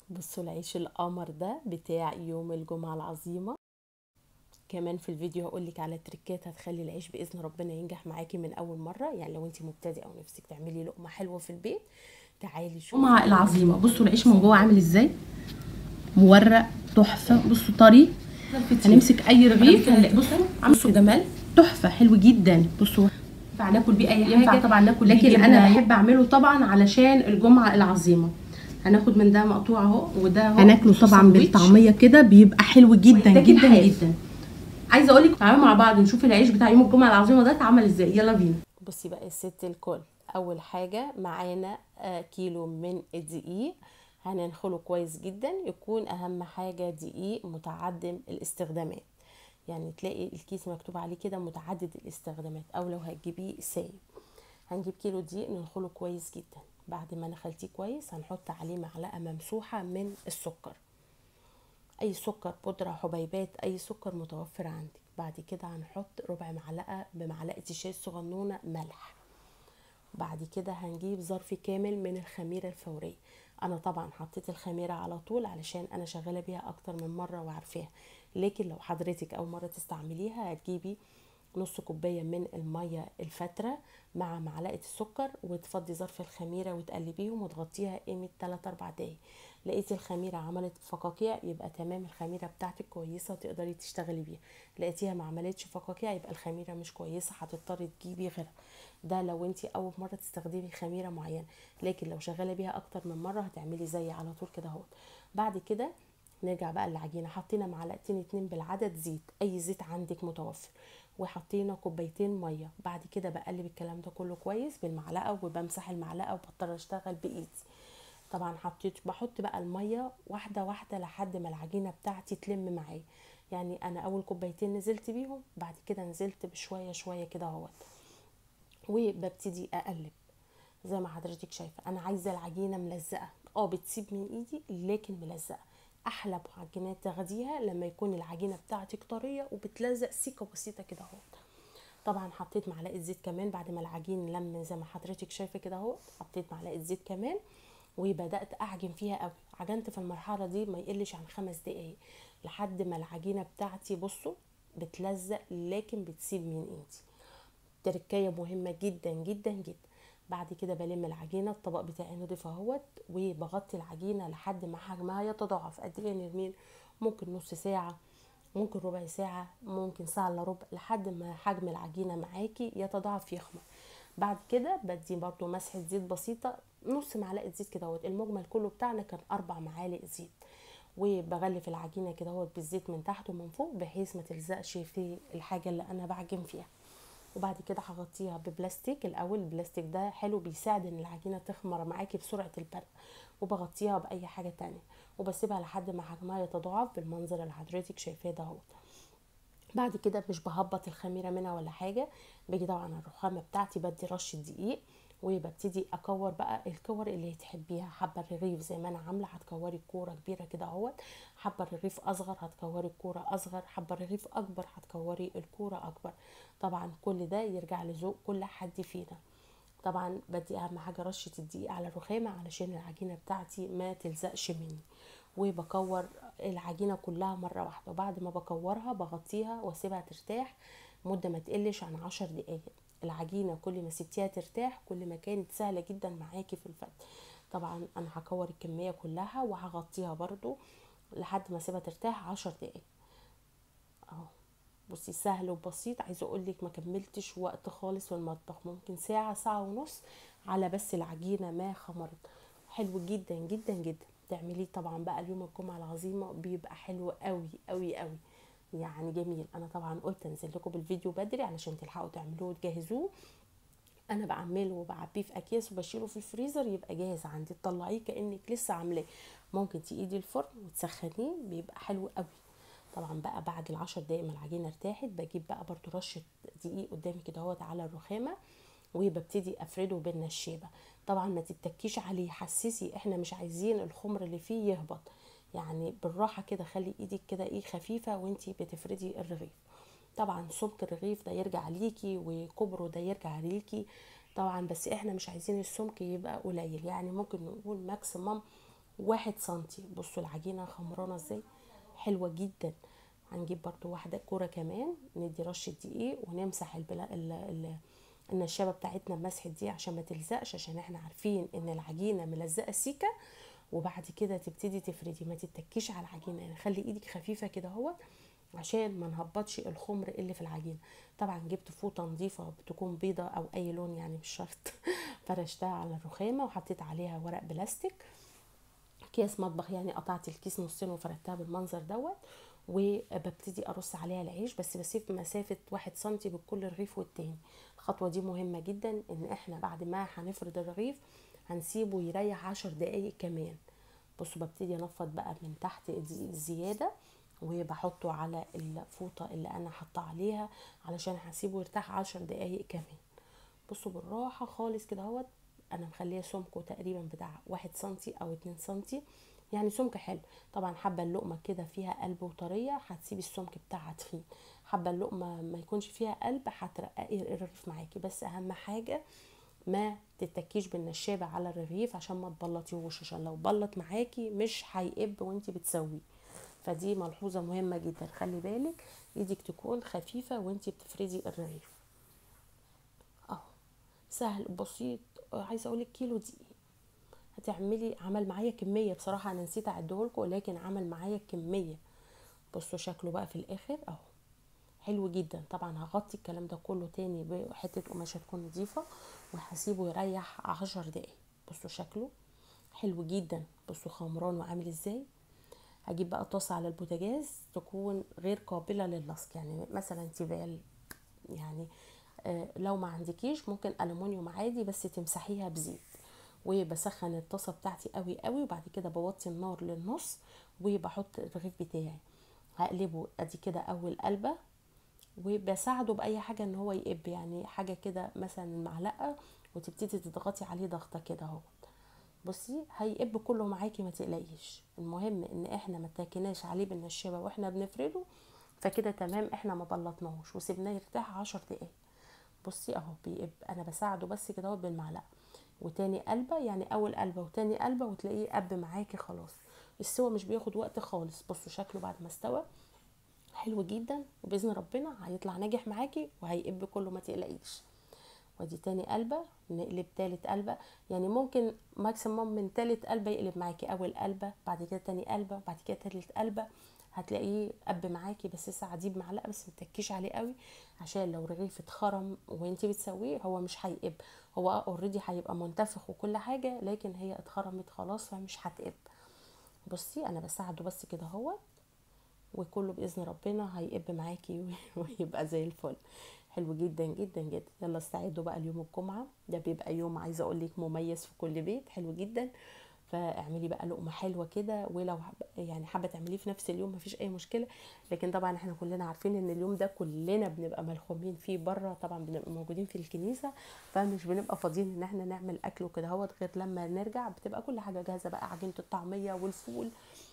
بصوا العيش القمر ده بتاع يوم الجمعة العظيمة كمان في الفيديو هقولك على تريكات هتخلي العيش بإذن ربنا ينجح معاكي من أول مرة يعني لو انتي مبتدئة أو نفسك تعملي لقمة حلوة في البيت تعالي شوفي الجمعة العظيمة بصوا العيش من جوه عامل ازاي مورق تحفة بصوا طري هنمسك اي رغيف هنلاقي بصوا بصوا جمال تحفة حلو جدا بصوا ينفع ناكل بيه اي حاجة ينفع طبعا ناكل بيه لكن جبنة. انا بحب اعمله طبعا علشان الجمعة العظيمة هناخد من ده مقطوع اهو وده اهو هناكله طبعا ساندوتش. بالطعميه كده بيبقى حلو جدا ويتاكل جدا حاف. جدا عايزه اقول لك تعالوا مع بعض نشوف العيش بتاع يوم الجمعه العظيمه ده اتعمل ازاي يلا بينا بصي بقى الست الكل اول حاجه معانا آه، كيلو من الدقيق هننخله كويس جدا يكون اهم حاجه دقيق متعدم الاستخدامات يعني تلاقي الكيس مكتوب عليه كده متعدد الاستخدامات او لو هتجيبيه سايب هنجيب كيلو دقيق ننخله كويس جدا بعد ما نخلتيه كويس هنحط عليه معلقه ممسوحه من السكر اي سكر بودره حبيبات اي سكر متوفر عندك بعد كده هنحط ربع معلقه بمعلقه الشاي الصغنونه ملح بعد كده هنجيب ظرف كامل من الخميره الفوريه انا طبعا حطيت الخميره على طول علشان انا شغاله بيها اكتر من مره وعارفاها لكن لو حضرتك اول مره تستعمليها هتجيبي نص كوبايه من الميه الفتره مع معلقه السكر وتفضي ظرف الخميره وتقلبيهم وتغطيها قيمه 3 4 دقايق لقيتي الخميره عملت فقاقيع يبقى تمام الخميره بتاعتك كويسه وتقدري تشتغلي بيها لقيتيها ما عملتش فقاقيع يبقى الخميره مش كويسه هتضطري تجيبي غيرها ده لو انت اول مره تستخدمي خميره معينه لكن لو شغاله بيها اكتر من مره هتعملي زي على طول كده اهوت بعد كده نرجع بقى للعجينه حطينا معلقتين اتنين بالعدد زيت اي زيت عندك متوفر وحطينا كوبايتين ميه بعد كده بقلب الكلام ده كله كويس بالمعلقه وبمسح المعلقه وبضطر اشتغل بايدي طبعا حطيت بحط بقى الميه واحده واحده لحد ما العجينه بتاعتي تلم معايا يعني انا اول كوبايتين نزلت بيهم بعد كده نزلت بشويه شويه كده اهوت وببتدي اقلب زي ما حضرتك شايفه انا عايزه العجينه ملزقه اه بتسيب من ايدي لكن ملزقه احلى عجينات تاخديها لما يكون العجينه بتاعتك طريه وبتلزق سيكه بسيطه كده اهو طبعا حطيت معلقه زيت كمان بعد ما العجين لم زي ما حضرتك شايفه كده اهو حطيت معلقه زيت كمان وبدات اعجن فيها قوي عجنت في المرحله دي ما يقلش عن خمس دقايق لحد ما العجينه بتاعتي بصوا بتلزق لكن بتسيب من ايدي تركية مهمة جدا جدا جدا بعد كده بلم العجينة الطبق بتاعي نضيف اهوت وبغطي العجينة لحد ما حجمها يتضاعف قد ايه نرمين ممكن نص ساعة ممكن ربع ساعة ممكن ساعة الا ربع لحد ما حجم العجينة معاكي يتضاعف يخمر بعد كده بدي برضو مسحة زيت بسيطة نص معلقة زيت كده اهوت المجمل كله بتاعنا كان أربع معالق زيت وبغلف العجينة كده اهوت بالزيت من تحت ومن فوق بحيث ما تلزقش في الحاجة اللي أنا بعجن فيها وبعد كده هغطيها ببلاستيك الاول البلاستيك ده حلو بيساعد ان العجينه تخمر معاكي بسرعه البرق وبغطيها باي حاجه تانية وبسيبها لحد ما حجمها يتضاعف بالمنظر اللي حضرتك شايفاه دهوت بعد كده مش بهبط الخميره منها ولا حاجه باجي طبعا الرخامه بتاعتي بدي رشه دقيق وببتدي اكور بقى الكور اللي تحبيها حبه الرغيف زي ما انا عامله هتكوري كوره كبيره كده اهوت حبه الرغيف اصغر هتكوري الكوره اصغر حبه الرغيف اكبر هتكوري الكوره اكبر طبعا كل ده يرجع لذوق كل حد فينا طبعا بدي اهم حاجه رشه الدقيق على الرخامه علشان العجينه بتاعتي ما تلزقش مني وبكور العجينه كلها مره واحده وبعد ما بكورها بغطيها واسيبها ترتاح مده ما تقلش عن عشر دقايق العجينه كل ما سبتيها ترتاح كل ما كانت سهله جدا معاكي في الفتح طبعا انا هكور الكميه كلها وهغطيها برضو لحد ما اسيبها ترتاح عشر دقايق اهو بصي سهل وبسيط عايزه اقول لك ما كملتش وقت خالص في المطبخ ممكن ساعه ساعه ونص على بس العجينه ما خمرت حلو جدا جدا جدا تعمليه طبعا بقى اليوم الجمعه العظيمه بيبقى حلو قوي قوي قوي يعني جميل انا طبعا قلت انزل لكم بالفيديو بدري علشان تلحقوا تعملوه وتجهزوه انا بعمله وبعبيه في اكياس وبشيله في الفريزر يبقى جاهز عندي تطلعيه كانك لسه عاملاه ممكن تقيدي الفرن وتسخنيه بيبقى حلو قوي طبعا بقى بعد العشر دقايق ما العجينه ارتاحت بجيب بقى برضو رشه دقيق قدامي كده اهوت على الرخامه وببتدي افرده بالنشابه طبعا ما تتكيش عليه حسسي احنا مش عايزين الخمر اللي فيه يهبط يعني بالراحه كده خلي ايدك كده ايه خفيفه وانتي بتفردي الرغيف طبعا سمك الرغيف ده يرجع ليكي وكبره ده يرجع ليكي طبعا بس احنا مش عايزين السمك يبقى قليل يعني ممكن نقول ماكسيمم واحد سنتي بصوا العجينه خمرانه ازاي حلوه جدا هنجيب برضو واحده كوره كمان ندي رشه دقيق ونمسح البلا... ال... ال... النشابه بتاعتنا بمسح الدقيق عشان ما تلزقش عشان احنا عارفين ان العجينه ملزقه سيكه وبعد كده تبتدي تفردي ما تتكيش على العجينه يعني خلي ايدك خفيفه كده اهوت عشان ما نهبطش الخمر اللي في العجينه طبعا جبت فوطه نظيفه بتكون بيضه او اي لون يعني مش شرط فرشتها على الرخامه وحطيت عليها ورق بلاستيك اكياس مطبخ يعني قطعت الكيس نصين وفردتها بالمنظر دوت وببتدي ارص عليها العيش بس بسيب مسافه واحد سنتي بين كل رغيف والتاني الخطوه دي مهمه جدا ان احنا بعد ما هنفرد الرغيف هنسيبه يريح عشر دقايق كمان بصوا ببتدي انفض بقى من تحت الزياده وبحطه على الفوطه اللي انا حاطه عليها علشان هسيبه يرتاح عشر دقايق كمان بصوا بالراحه خالص كده اهوت انا مخليه سمكه تقريبا بتاع واحد سنتي او اتنين سنتي يعني سمك حلو طبعا حابه اللقمه كده فيها قلب وطريه هتسيبي السمك بتاعها تخين حابه اللقمه ما يكونش فيها قلب هترققي الرغيف معاكي بس اهم حاجه ما تتكيش بالنشابه على الرغيف عشان ما تبلطيهوش عشان لو بلط معاكي مش هيقب وانت بتسويه فدي ملحوظه مهمه جدا خلي بالك ايدك تكون خفيفه وانت بتفردي الرغيف اهو سهل بسيط عايزه اقول لك كيلو دقيق هتعملي عمل معايا كميه بصراحه انا نسيت اعدهولكم ولكن عمل معايا كميه بصوا شكله بقى في الاخر اهو حلو جدا طبعا هغطي الكلام ده كله تاني بحته قماشه تكون نظيفه وهسيبه يريح عشر دقايق بصوا شكله حلو جدا بصوا خمران وعامل ازاي هجيب بقى طاسه على البوتاجاز تكون غير قابله للصق يعني مثلا تيفال يعني آه لو ما عندكيش ممكن الومنيوم عادي بس تمسحيها بزيت وبسخن الطاسه بتاعتي قوي قوي وبعد كده بوطي النار للنص وبحط الرغيف بتاعي هقلبه ادي كده اول قلبه وبساعده باي حاجه ان هو يقب يعني حاجه كده مثلا المعلقه وتبتدي تضغطي عليه ضغطه كده اهو بصي هيقب كله معاكي ما تقلقيش المهم ان احنا ما تاكناش عليه بالنشابه واحنا بنفرده فكده تمام احنا ما بلطناهوش وسيبناه يرتاح عشر دقايق بصي اهو بيقب انا بساعده بس كده بالمعلقه وتاني قلبه يعني اول قلبه وتاني قلبه وتلاقيه قب معاكي خلاص السوا مش بياخد وقت خالص بصوا شكله بعد ما استوى حلو جدا وباذن ربنا هيطلع ناجح معاكي وهيقب كله ما تقلقيش ودي تاني قلبه نقلب تالت قلبه يعني ممكن ماكسيموم من تالت قلبه يقلب معاكي اول قلبه بعد كده تاني قلبه بعد كده تالت قلبه هتلاقيه قب معاكي بس ساعديه بمعلقه بس متكيش عليه قوي عشان لو رغيف اتخرم وانتي بتسويه هو مش هيقب هو اوريدي هيبقى منتفخ وكل حاجه لكن هي اتخرمت خلاص فمش هتقب بصي انا بساعده بس كده اهوت وكله باذن ربنا هيقب معاكي ويبقى زي الفل حلو جدا جدا جدا يلا استعدوا بقى ليوم الجمعه ده بيبقى يوم عايزه اقول لك مميز في كل بيت حلو جدا فاعملي بقى لقمه حلوه كده ولو يعني حابه تعمليه في نفس اليوم مفيش اي مشكله لكن طبعا احنا كلنا عارفين ان اليوم ده كلنا بنبقى ملخومين فيه بره طبعا بنبقى موجودين في الكنيسه فمش بنبقى فاضيين ان احنا نعمل اكل وكده اهوت غير لما نرجع بتبقى كل حاجه جاهزه بقى عجينه الطعميه والفول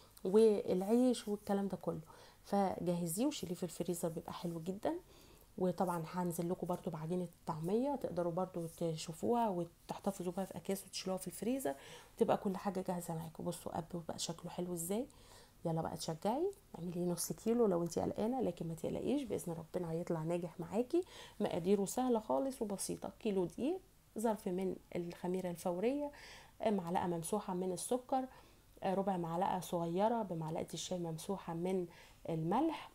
والعيش والكلام ده كله فجهزيه وشيليه في الفريزر بيبقى حلو جدا وطبعا هنزل لكم برده بعجينه الطعميه تقدروا برده تشوفوها وتحتفظوا بها في اكياس وتشيلوها في الفريزر وتبقى كل حاجه جاهزه معاكم بصوا قبل بقى شكله حلو ازاي يلا بقى تشجعي اعملي نص كيلو لو انت قلقانه لكن ما تقلقيش باذن ربنا هيطلع ناجح معاكي مقاديره سهله خالص وبسيطه كيلو دقيق ظرف من الخميره الفوريه معلقه ممسوحه من السكر ربع معلقه صغيره بمعلقه الشاي ممسوحه من الملح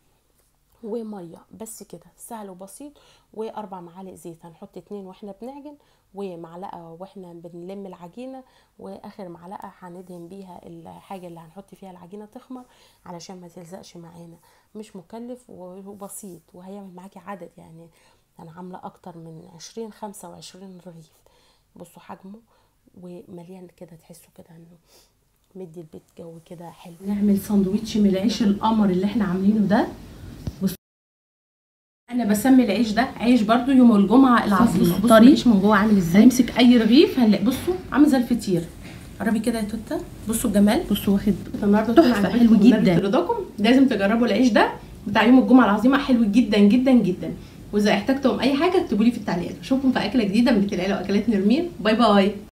وميه بس كده سهل وبسيط واربع معالق زيت هنحط اتنين واحنا بنعجن ومعلقه واحنا بنلم العجينه واخر معلقه هندهن بيها الحاجه اللي هنحط فيها العجينه تخمر علشان ما تلزقش معانا مش مكلف وبسيط وهيعمل معاكي عدد يعني انا عامله اكتر من عشرين خمسة وعشرين رغيف بصوا حجمه ومليان كده تحسوا كده انه مدي البيت جو كده حلو نعمل ساندوتش من العيش القمر اللي احنا عاملينه ده بص انا بسمي العيش ده عيش برضو يوم الجمعه العظيمه بصوا طري العيش من جوه عامل ازاي هنمسك اي رغيف هنلاقي بصوا عامل زي الفطير قربي كده يا توته بصوا الجمال بصوا واخد النهارده تحفة، طبعاً حلو عجبتكم جدا. رضاكم لازم تجربوا العيش ده بتاع يوم الجمعه العظيمه حلو جدا جدا جدا واذا احتجتم اي حاجه اكتبوا لي في التعليقات اشوفكم في اكله جديده من بيت العيله واكلات نرمين باي باي